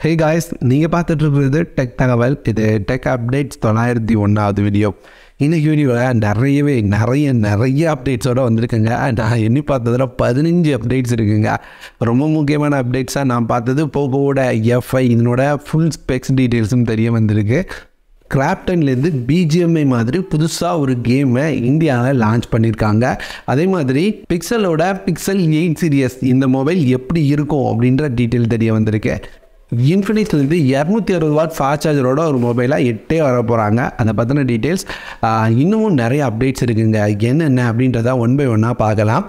hey guys நீங்கள் பார்த்துட்டு இருக்கிறது டெக் தகவல் இது டெக் அப்டேட்ஸ் தொள்ளாயிரத்தி ஒன்றாவது வீடியோ இன்னைக்கு வீடியோவில் நிறையவே நிறைய நிறைய அப்டேட்ஸோடு வந்திருக்குங்க நான் எண்ணி பார்த்ததில் பதினஞ்சு அப்டேட்ஸ் இருக்குங்க ரொம்ப முக்கியமான அப்டேட்ஸாக நான் பார்த்தது போகோட எஃப்ஐ இதனோட ஃபுல் ஸ்பெக்ஸ் டீட்டெயில்ஸும் தெரிய வந்திருக்கு கிராப்டன்லேருந்து பிஜிஎம்ஐ மாதிரி புதுசாக ஒரு கேமை இந்தியாவில் லான்ச் பண்ணியிருக்காங்க அதே மாதிரி பிக்சலோட பிக்சல் எயிட் சீரியஸ் இந்த மொபைல் எப்படி இருக்கும் அப்படின்ற டீட்டெயில் தெரிய வந்திருக்கு இன்ஃபினிக்ஸ்லேருந்து இரநூத்தி அறுபது வாட் ஃபாஸ்ட் சார்ஜரோட ஒரு மொபைலாக எட்டே வர போகிறாங்க அதை பற்றின டீட்டெயில்ஸ் இன்னமும் நிறைய அப்டேட்ஸ் இருக்குங்க என்னென்ன அப்படின்றத ஒன் பை ஒன்னாக பார்க்கலாம்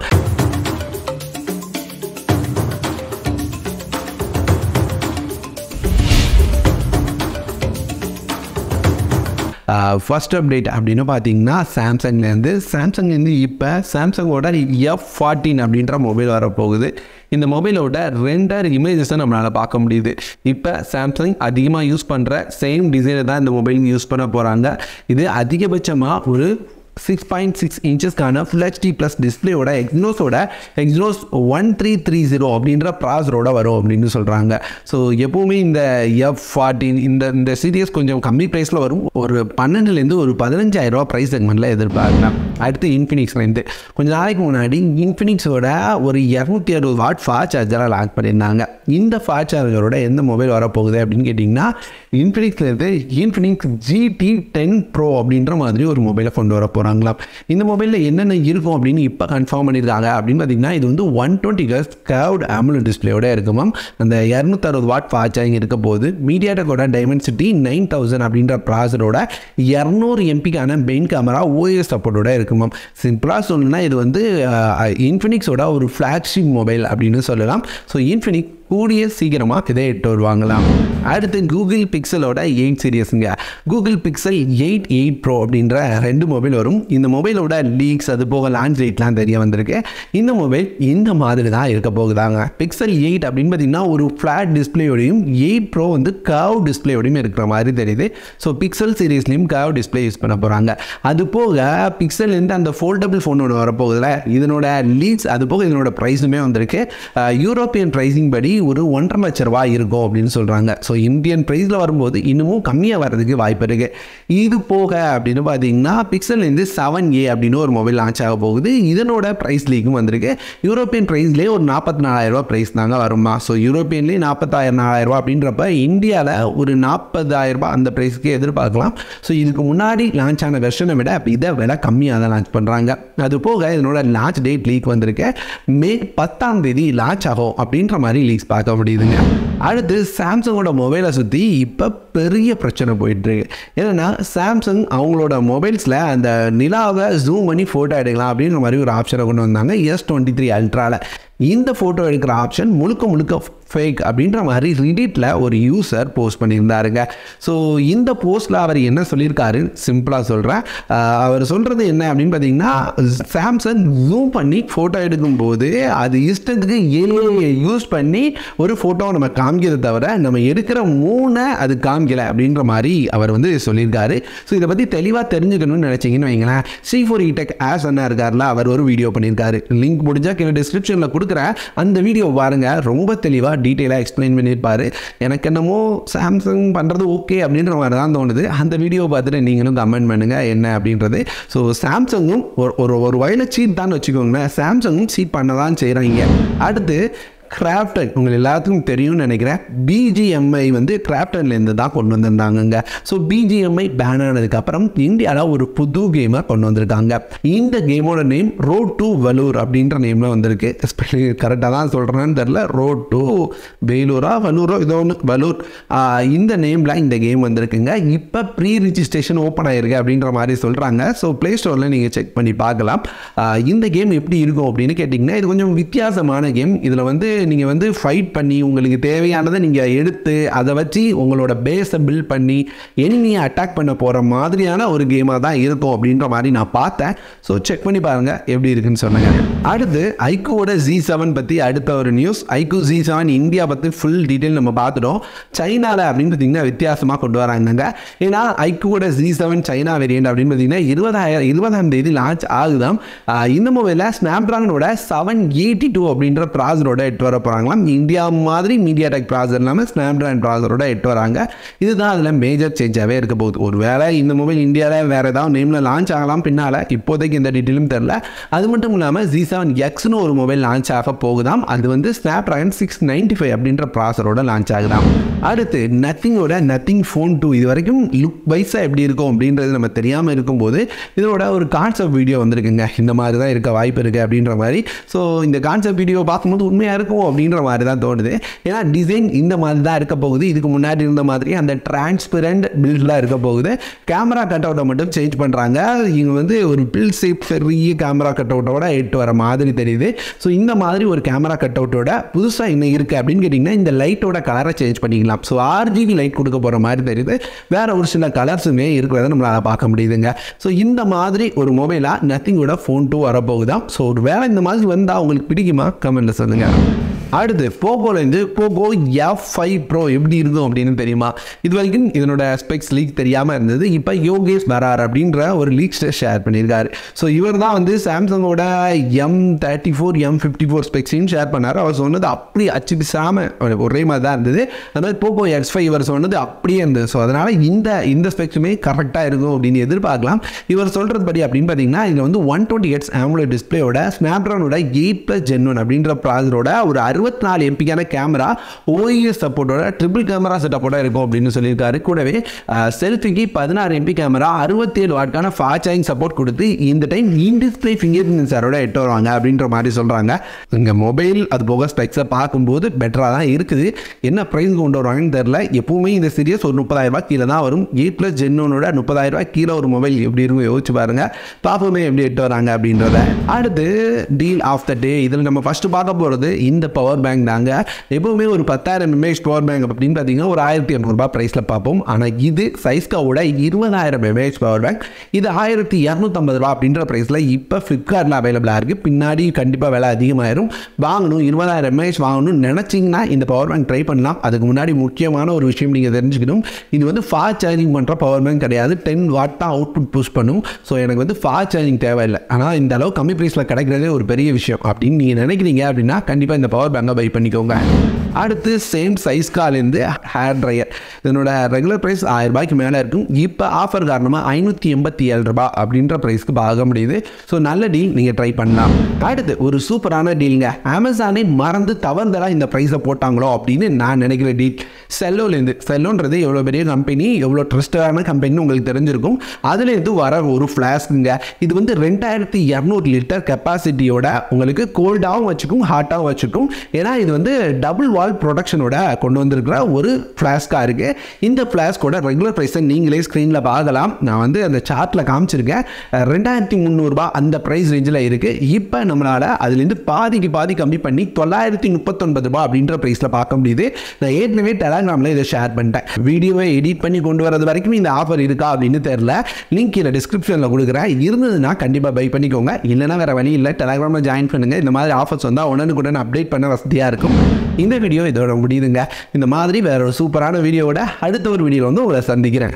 ஃபர்ஸ்ட் அப்டேட் அப்படின்னு பார்த்தீங்கன்னா சாம்சங்லேருந்து சாம்சங்லேருந்து இப்போ சாம்சங்கோட எஃப் ஃபார்ட்டின் அப்படின்ற மொபைல் வரப்போகுது இந்த மொபைலோட ரெண்டர் இமேஜஸை நம்மளால் பார்க்க முடியுது இப்போ சாம்சங் அதிகமாக யூஸ் பண்ணுற சேம் டிசைனை தான் இந்த மொபைல் யூஸ் பண்ண போகிறாங்க இது அதிகபட்சமாக ஒரு சிக்ஸ் பாயிண்ட் சிக்ஸ் இன்ச்சஸ்க்கான ஃபுல் ஹெச்டி ப்ளஸ் டிஸ்பிளேயோட எக்ஸ்னோஸோட Exynos one three three zero அப்படின்ற ப்ராசரோட வரும் அப்படின்னு சொல்கிறாங்க ஸோ எப்போவுமே இந்த எஃப் ஃபார்ட்டின் இந்த இந்த சீரியஸ் கொஞ்சம் கம்மி ப்ரைஸில் வரும் ஒரு பன்னெண்டுலேருந்து ஒரு பதினஞ்சாயிரரூபா ப்ரைஸ் செக்மெண்ட்டில் எதிர்பார்க்கலாம் அடுத்து இன்ஃபினிக்ஸ்லேருந்து கொஞ்ச நாளைக்கு முன்னாடி இன்ஃபினிக்ஸோட ஒரு இரநூத்தி அறுபது வாட் ஃபாஸ்ட் சார்ஜராக லான்ச் பண்ணியிருந்தாங்க இந்த ஃபாஸ்ட் சார்ஜரோட எந்த மொபைல் வரப்போகுது அப்படின்னு கேட்டிங்கன்னா இன்ஃபினிக்ஸ்லேருந்து இன்ஃபினிக்ஸ் ஜிடி டென் ப்ரோ அப்படின்ற மாதிரி ஒரு மொபைலை கொண்டு வர போகிறாங்களாம் இந்த மொபைலில் என்னென்ன இருக்கும் அப்படின்னு இப்போ கன்ஃபார்ம் பண்ணியிருக்காங்க அப்படின்னு பார்த்தீங்கன்னா இது வந்து ஒன் டுவெண்ட்டி கஸ் கவுட் ஆம்புலன் டிஸ்பிளேயோட இருக்குமாம் அந்த இரநூத்தறுபது வாட் ஃபாஸ்ட் சார்ஜிங் இருக்க போது மீடியாடெக்கோட டைமென்சிட்டி நைன் தௌசண்ட் அப்படின்ற ப்ராசரோட இரநூறு எம்பிக்கான மெயின் கேமரா ஓஎஸ் சப்போர்ட்டோட இருக்குமாம் சிம்பிளாக சொல்லணும்னா இது வந்து இன்ஃபினிக்ஸோட ஒரு ஃப்ளாக்ஷிப் மொபைல் அப்படின்னு சொல்லலாம் ஸோ இன்ஃபினிக்ஸ் கூடிய சீக்கிரமாக இதை எட்டு வருவாங்களாம் அடுத்து கூகுள் பிக்சலோட எயிட் சீரியஸுங்க Google Pixel eight eight pro அப்படின்ற ரெண்டு மொபைல் வரும் இந்த மொபைலோட லீக்ஸ் அது போக லான்ச் ரேட்லாம் தெரிய வந்திருக்கு இந்த மொபைல் இந்த மாதிரி தான் இருக்க போகுதாங்க பிக்சல் எயிட் அப்படின்னு பார்த்தீங்கன்னா ஒரு ஃப்ளாட் டிஸ்பிளேயோடையும் எயிட் ப்ரோ வந்து கவ் டிஸ்பிளேயோடையும் இருக்கிற மாதிரி தெரியுது ஸோ பிக்சல் சீரீஸ்லையும் கவ் டிஸ்பிளே யூஸ் பண்ண போகிறாங்க அது போக பிக்சல்லேருந்து அந்த ஃபோல்டபுள் ஃபோனோட வரப்போகுதுல இதனோட லீக்ஸ் அது போக இதனோட ப்ரைஸுமே வந்திருக்கு யூரோப்பியன் ப்ரைஸிங் படி ஒரு ஒன்றரை லட்ச ரூபா இருக்கும் அப்படின்னு சொல்கிறாங்க ஸோ இந்தியன் ப்ரைஸில் வரும்போது இன்னமும் கம்மியாக வர்றதுக்கு வாய்ப்பு இருக்குது இது போக அப்படின்னு பார்த்தீங்கன்னா பிக்சல்லேருந்து செவன் ஏ அப்படின்னு ஒரு மொபைல் லான்ச் ஆக போகுது இதனோட ப்ரைஸ் லீக்கும் வந்திருக்கு யூரோப்பியன் ப்ரைஸ்லேயே ஒரு நாற்பத்தி நாலாயிரரூபா ப்ரைஸ் தாங்க வருமா ஸோ யூரோப்பியன்லேயே நாற்பத்தாயிரம் நாலாயிரரூபா அப்படின்றப்ப இந்தியாவில் ஒரு நாற்பதாயிரரூபா அந்த ப்ரைஸ்க்கு எதிர்பார்க்கலாம் ஸோ இதுக்கு முன்னாடி லான்ச் ஆன வெர்ஷனை விட இதை விலை கம்மியாக தான் லான்ச் பண்ணுறாங்க அது போக இதனோட லான்ச் டேட் லீக் வந்திருக்கு மே பத்தாம் தேதி லான்ச் ஆகும் அப்படின்ற மாதிரி லீக்ஸ் பார்க்க முடியுதுங்க அடுத்து சாம்சங்கோட மொபைலை சுற்றி இப்போ பெரிய பிரச்சனை போயிட்டுருக்கு என்னென்னா சாம்சங் அவங்களோட மொபைல்ஸில் அந்த நிலாவை ஜூம் பண்ணி ஃபோட்டோ எடுக்கலாம் அப்படின்ற மாதிரி ஒரு ஆப்ஷனை கொண்டு வந்தாங்க எஸ் டுவெண்ட்டி த்ரீ அல்ட்ராவில் இந்த ஃபோட்டோ எடுக்கிற ஆப்ஷன் முழுக்க முழுக்க ஃபேக் அப்படின்ற மாதிரி ரிடிட்டில் ஒரு யூசர் போஸ்ட் பண்ணியிருந்தாருங்க ஸோ இந்த போஸ்ட்டில் அவர் என்ன சொல்லியிருக்காரு சிம்பிளாக சொல்கிறேன் அவர் சொல்கிறது என்ன அப்படின்னு பார்த்தீங்கன்னா சாம்சங் ஜூம் பண்ணி ஃபோட்டோ எடுக்கும்போது அது இஷ்டத்துக்கு ஏழு யூஸ் பண்ணி ஒரு ஃபோட்டோ நம்ம காமிக்கிறத தவிர நம்ம எடுக்கிற மூணை அது காமிக்கல அப்படின்ற மாதிரி அவர் வந்து சொல்லியிருக்காரு ஸோ இதை பற்றி தெளிவாக தெரிஞ்சுக்கணும்னு நினச்சிங்கன்னு வைங்களேன் சி ஃபோர் இடெக் ஆஸ் அண்ணா இருக்கார்ல அவர் ஒரு வீடியோ பண்ணியிருக்காரு லிங்க் முடிஞ்சால் கீழே டிஸ்கிரிப்ஷனில் கொடுக்குறேன் அந்த வீடியோ பாருங்கள் ரொம்ப தெளிவாக டீட்டெயிலாக எக்ஸ்பிளைன் பண்ணியிருப்பார் எனக்கு என்னமோ சாம்சங் பண்ணுறது ஓகே அப்படின்ற மாதிரி தான் தோணுது அந்த வீடியோ பார்த்துட்டு நீங்களும் கமெண்ட் பண்ணுங்கள் என்ன அப்படின்றது ஸோ சாம்சங்கும் ஒரு ஒரு ஒரு வயலில் சீட் தான் வச்சுக்கோங்களேன் சாம்சங்கும் சீட் பண்ண தான் செய்கிறாங்க அடுத்து கிராஃப்டன் உங்கள் எல்லாத்துக்கும் தெரியும்னு நினைக்கிறேன் பிஜிஎம்ஐ வந்து கிராஃப்டன்லேருந்து தான் கொண்டு வந்திருந்தாங்கங்க ஸோ பிஜிஎம்ஐ பேன் ஆனதுக்கப்புறம் இந்தியாவில் ஒரு புது கேமை கொண்டு வந்திருக்காங்க இந்த கேமோட நேம் ரோட் டு வலூர் அப்படின்ற நேமில் வந்திருக்கு எஸ்பெஷலி கரெக்டாக தான் சொல்கிறேன்னு தெரில ரோட் டு வேலூரா வலூரோ இதோ ஒன்று வலூர் இந்த நேமில் இந்த கேம் வந்திருக்குங்க இப்போ ப்ரீ ரிஜிஸ்ட்ரேஷன் ஓப்பன் ஆகிருக்கு அப்படின்ற மாதிரி சொல்கிறாங்க ஸோ ப்ளே ஸ்டோரில் நீங்கள் செக் பண்ணி பார்க்கலாம் இந்த கேம் எப்படி இருக்கும் அப்படின்னு கேட்டிங்கன்னா இது கொஞ்சம் வித்தியாசமான கேம் இதில் வந்து நீங்கள் வந்து ஃபைட் பண்ணி உங்களுக்கு தேவையானதை நீங்கள் எடுத்து அதை வச்சு உங்களோட பேஸை பில்ட் பண்ணி எனிமியை அட்டாக் பண்ண போகிற மாதிரியான ஒரு கேமாக தான் இருக்கும் அப்படின்ற மாதிரி நான் பார்த்தேன் ஸோ செக் பண்ணி பாருங்கள் எப்படி இருக்குன்னு சொன்னாங்க அடுத்து ஐக்கூவோட ஜி செவன் பற்றி அடுத்த ஒரு news iQOO G seven India பற்றி ஃபுல் டீட்டெயில் நம்ம பார்த்துட்டோம் சைனாவில் அப்படின்னு பார்த்தீங்கன்னா வித்தியாசமாக கொண்டு வராங்க ஏன்னா ஐக்கூவோட ஜி செவன் சைனா வேரியண்ட் அப்படின்னு பார்த்தீங்கன்னா இருபதாயிரம் இருபதாம் தேதி லான்ச் ஆகுதாம் இந்த மொபைலில் ஸ்னாப் ட்ராகனோட செவன் எயிட்டி டூ அப்படின்ற ப்ராசரோட எட்டு வர வர போகிறாங்களாம் இந்தியா மாதிரி மீடியா டெக் ப்ராசர் இல்லாமல் ஸ்னாப் ட்ராகன் ப்ராசரோட எட்டு வராங்க இதுதான் அதில் மேஜர் சேஞ்சாகவே இருக்க போகுது ஒரு வேளை இந்த மொபைல் இந்தியாவில் வேறு ஏதாவது நேமில் லான்ச் ஆகலாம் பின்னால் இப்போதைக்கு எந்த டீட்டெயிலும் தெரில அது மட்டும் இல்லாமல் ஜி செவன் எக்ஸ்னு ஒரு மொபைல் லான்ச் ஆக போகுதாம் அது வந்து Snapdragon six ninety five அப்படின்ற ப்ராசரோட லான்ச் ஆகுதாம் அடுத்து நத்திங்கோட நத்திங் ஃபோன் டூ இது வரைக்கும் லுக் வைஸாக எப்படி இருக்கும் அப்படின்றது நம்ம தெரியாமல் இருக்கும்போது இதோட ஒரு கான்செப்ட் வீடியோ வந்திருக்குங்க இந்த மாதிரி தான் இருக்க வாய்ப்பு இருக்குது அப்படின்ற மாதிரி ஸோ இந்த கான்செப்ட் வீடியோ பார்க்கும்போது உண்மையாக இருக்கும் அப்படின்ற மாதிரி தான் தோணுது ஏன்னா டிசைன் இந்த மாதிரி தான் இருக்க போகுது இதுக்கு முன்னாடி இருந்த மாதிரி அந்த டிரான்ஸ்பரண்ட் பில்ட்லாம் இருக்க போகுது கேமரா கட் அவுட்டை மட்டும் சேஞ்ச் பண்ணுறாங்க இங்கே வந்து ஒரு பில் ஷேப் பெரிய கேமரா கட் அவுட்டோட எட்டு வர மாதிரி தெரியுது ஸோ இந்த மாதிரி ஒரு கேமரா கட் அவுட்டோட புதுசாக என்ன இருக்குது அப்படின்னு கேட்டிங்கன்னா இந்த லைட்டோட கலரை சேஞ்ச் பண்ணிக்கலாம் ஸோ ஆர்ஜிபி லைட் கொடுக்க போகிற மாதிரி தெரியுது வேற ஒரு சில கலர்ஸுமே இருக்கிறத நம்மளால் பார்க்க முடியுதுங்க ஸோ இந்த மாதிரி ஒரு மொபைலாக நத்திங்கோட ஃபோன் டூ வரப்போகுதான் ஸோ ஒரு வேலை இந்த மாதிரி வந்தால் உங்களுக்கு பிடிக்குமா கமெண்ட்டில் சொல்லுங்கள் அடுத்து போகோலேருந்து போகோ எஃப் ஃபைவ் ப்ரோ எப்படி இருக்கும் அப்படின்னு தெரியுமா இது வரைக்கும் இதனோட ஸ்பெக்ஸ் லீக் தெரியாமல் இருந்தது இப்போ யோகேஷ் பரார் அப்படின்ற ஒரு லீக் ஷேர் பண்ணியிருக்காரு ஸோ இவர் தான் வந்து சாம்சங்கோட M thirty four M fifty four ஸ்பெக்ஸையும் ஷேர் பண்ணார் அவர் சொன்னது அப்படி அச்சு பிசாமல் ஒரே மாதிரி தான் இருந்தது அது மாதிரி போகோ எக்ஸ் ஃபைவ் இவர் சொன்னது அப்படியே இருந்தது ஸோ அதனால் இந்த இந்த ஸ்பெக்ஸுமே கரெக்டாக இருக்கும் அப்படின்னு எதிர்பார்க்கலாம் இவர் சொல்கிறது படி அப்படின்னு பார்த்தீங்கன்னா இதில் வந்து ஒன் டுவெண்ட்டி எட்ஸ் ஆம்புலர் டிஸ்பிளேயோட ஸ்னாப்ட்ரானோட எயிட் ப்ளஸ் ஜென் ஒன் அப்படின்ற ப்ராசரோட ஒரு அறுபத்தி நாலு எம்பிக்கான கேமரா ஓஎஸ் சப்போர்ட்டோட ட்ரிபிள் கேமரா செட்டப்போட இருக்கும் அப்படின்னு சொல்லியிருக்காரு கூடவே செல்ஃபிக்கு பதினாறு எம்பி கேமரா அறுபத்தேழு வாட்கான ஃபாஸ்ட் சார்ஜிங் சப்போர்ட் கொடுத்து இந்த டைம் இன் டிஸ்பிளே ஃபிங்கர் சென்சாரோட எட்டு வருவாங்க அப்படின்ற மாதிரி சொல்கிறாங்க இங்கே மொபைல் அது போக ஸ்பெக்ஸை பார்க்கும்போது பெட்டராக தான் இருக்குது என்ன ப்ரைஸ் கொண்டு வருவாங்கன்னு தெரில எப்பவுமே இந்த சீரியஸ் ஒரு முப்பதாயிரம் ரூபாய் கீழே தான் வரும் எயிட் ப்ளஸ் ஜென்னோனோட முப்பதாயிரம் ரூபாய் கீழே ஒரு மொபைல் எப்படி இருக்கும் யோசிச்சு பாருங்க பார்ப்போமே எப்படி எட்டு வராங்க அப்படின்றத அடுத்து டீல் ஆஃப் த டே இதில் நம்ம ஃபர்ஸ்ட் பார்க்க போகிறது இந்த பவர் பேங்க் தாங்க எப்பவுமே ஒரு பத்தாயிரம் எம்ஏஹெச் பவர் பேங்க் அப்படின்னு பார்த்தீங்கன்னா ஒரு ஆயிரத்தி இரநூறுபா ப்ரைஸில் பார்ப்போம் ஆனால் இது சைஸ்காவோட இருபதாயிரம் எம்ஏஹெச் பவர் பேங்க் இது ஆயிரத்தி இரநூத்தம்பது ரூபா அப்படின்ற ப்ரைஸில் இப்போ ஃப்ளிப்கார்ட்டில் அவைலபிளாக இருக்குது பின்னாடி கண்டிப்பாக விலை அதிகமாயிரும் வாங்கணும் இருபதாயிரம் எம்ஏஹெச் வாங்கணும்னு நினச்சிங்கன்னா இந்த பவர் பேங்க் ட்ரை பண்ணலாம் அதுக்கு முன்னாடி முக்கியமான ஒரு விஷயம் நீங்கள் தெரிஞ்சுக்கணும் இது வந்து ஃபாஸ்ட் சார்ஜிங் பண்ணுற பவர் பேங்க் கிடையாது டென் வாட் தான் அவுட்புட் புஷ் பண்ணும் ஸோ எனக்கு வந்து ஃபாஸ்ட் சார்ஜிங் தேவையில்லை ஆனால் இந்த அளவு கம்மி ப்ரைஸில் கிடைக்கிறதே ஒரு பெரிய விஷயம் அப்படின்னு நீங்கள் நினைக்கிறீங்க அப்படின்னா கண்டிப்பாக இந்த பவர் பேங்கை பை பண்ணிக்கோங்க அடுத்து சேம் சைஸ் காலேருந்து ஹேர் ட்ரையர் இதனோட ரெகுலர் ப்ரைஸ் ஆயிரம் ரூபாய்க்கு மேலே இருக்கும் இப்போ ஆஃபர் காரணமாக ஐநூற்றி எண்பத்தி ஏழு ரூபாய் அப்படின்ற ப்ரைஸ்க்கு பார்க்க முடியுது ஸோ நல்ல டீல் நீங்கள் ட்ரை பண்ணலாம் அடுத்து ஒரு சூப்பரான டீலுங்க அமேசானே மறந்து தவறுதலாக இந்த ப்ரைஸை போட்டாங்களோ அப்படின்னு நான் நினைக்கிற டீல் செல்லோலேருந்து செல்லோன்றது எவ்வளோ பெரிய கம்பெனி எவ்வளோ ட்ரஸ்டடான கம்பெனின்னு உங்களுக்கு தெரிஞ்சிருக்கும் அதுலேருந்து வர ஒரு ஃப்ளாஸ்க்குங்க இது வந்து ரெண்டாயிரத்தி இரநூறு லிட்டர் கெப்பாசிட்டியோட உங்களுக்கு கோல்டாகவும் வச்சுக்கும் ஹாட்டாகவும் வச்சுக்கும் ஏன்னா இது வந்து டபுள் வால் ப்ரொடக்ஷனோட கொண்டு வந்திருக்கிற ஒரு ஃப்ளாஸ்க்காக இருக்குது இந்த ஃப்ளாஸ்கோட ரெகுலர் ப்ரைஸை நீங்களே ஸ்க்ரீனில் பார்க்கலாம் நான் வந்து அந்த சார்ட்டில் காமிச்சிருக்கேன் ரெண்டாயிரத்தி முந்நூறுரூபா அந்த ப்ரைஸ் ரேஞ்சில் இருக்குது இப்போ நம்மளால் அதுலேருந்து பாதிக்கு பாதி கம்மி பண்ணி தொள்ளாயிரத்தி முப்பத்தொன்பது ரூபா அப்படின்ற ப்ரைஸில் பார்க்க முடியுது நான் ஏற்கனவே டெலாகிராமில் இதை ஷேர் பண்ணிட்டேன் வீடியோவை எடிட் பண்ணி கொண்டு வரது வரைக்கும் இந்த ஆஃபர் இருக்கா அப்படின்னு தெரில லிங்க் கீழே டிஸ்கிரிப்ஷனில் கொடுக்குறேன் இருந்ததுன்னா கண்டிப்பாக பை பண்ணிக்கோங்க இல்லைனா வேறு வழி இல்லை டெலாகிராமில் ஜாயின் பண்ணுங்கள் இந்த மாதிரி ஆஃபர்ஸ் வந்தால் உடனுக்குடன் அப்டேட் பண்ண வசதியாக இருக்கும் இந்த வீடியோ இதோட முடியுதுங்க இந்த மாதிரி வேற ஒரு சூப்பரான வீடியோவோட அடுத்த ஒரு வீடியோவில் வந்து உங்களை சந்திக்கிறேன்